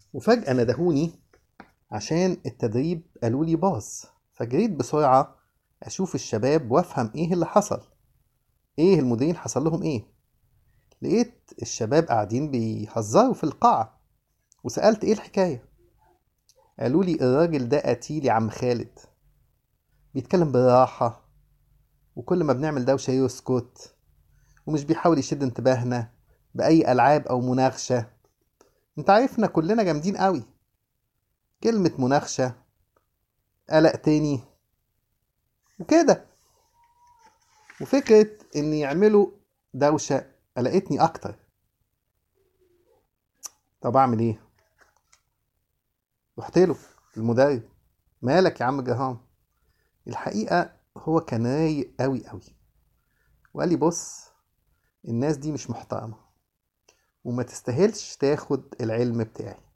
وفجأة ندهوني عشان التدريب قالوا لي باظ فجريت بسرعة أشوف الشباب وأفهم إيه اللي حصل إيه المديرين حصل لهم إيه لقيت الشباب قاعدين بيهزروا في القاعة وسألت إيه الحكاية قالوا لي الراجل ده قتيل يا عم خالد بيتكلم بالراحة وكل ما بنعمل دوشة يسكت ومش بيحاول يشد انتباهنا بأي ألعاب أو مناقشة انت عارفنا كلنا جامدين قوي كلمة مناقشة قلق تاني وكده وفكرة إن يعملوا دوشة قلقتني أكتر طب أعمل إيه؟ رحت له المدرب مالك يا عم جهام الحقيقة هو كان رايق أوي أوي وقال لي بص الناس دي مش محترمة وما تستاهلش تاخد العلم بتاعي